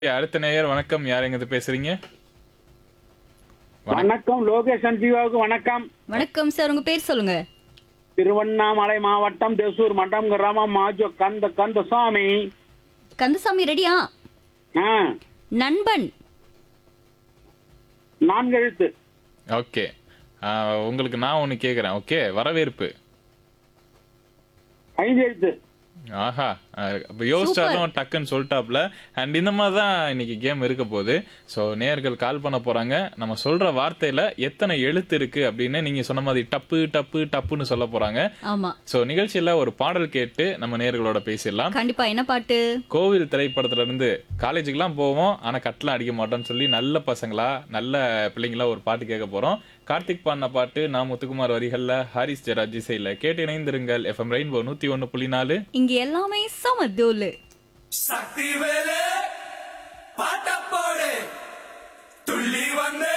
அடுத்த நேயர் வணக்கம் யார் எங்க பேசுறீங்க வணக்கம். வணக்கம் லோகேஷ் ஜீவாவுக்கு வணக்கம் வணக்கம் சார் உங்க பேர் சொல்லுங்க திருவண்ணாமலை மாவட்டம் தேசூர் மட்டம் கிராமம் மாஜோ கந்த கந்தசாமி கந்தசாமி ரெடியா ஆ, நண்பன் நான்கு எழுத்து ஓகே ஆஹ், உங்களுக்கு நான் ஒன்னு கேக்குறேன் ஓகே வரவேற்பு ஐந்து எழுத்து ஆஹா ஆஹ், அப்ப யோசிச்சாலும் டக்குன்னு சொல்லிட்டாப்ல அண்ட் இந்த மாதிரி தான் இன்னைக்கு கேம் இருக்க போகுது ஸோ நேயர்கள் கால் பண்ண போறாங்க நம்ம சொல்ற வார்த்தையில எத்தனை எழுத்து இருக்கு அப்படின்னு நீங்க சொன்ன மாதிரி டப்பு டப்பு டப்புன்னு சொல்ல போறாங்க ஆமா ஸோ நிகழ்ச்சியில ஒரு பாடல் கேட்டு நம்ம நேயர்களோட பேசிடலாம் கண்டிப்பா என்ன பாட்டு கோவில் திரைப்படத்துல இருந்து காலேஜுக்குலாம் போவோம் ஆனா கட்டலாம் அடிக்க மாட்டோம்னு சொல்லி நல்ல பசங்களா நல்ல பிள்ளைங்களா ஒரு பாட்டு கேட்க போறோம் கார்த்திக் பாடின பாட்டு நான் முத்துக்குமார் வரிகள்ல ஹாரிஸ் ஜெராஜ் இசையில கேட்டு இணைந்திருங்கள் எஃப்எம் ரெயின்போ நூத்தி ஒன்னு புள்ளி நாலு இங்க எல்லாமே சம தூளு சக்தி வேலு பாட்ட போடு துள்ளி வந்து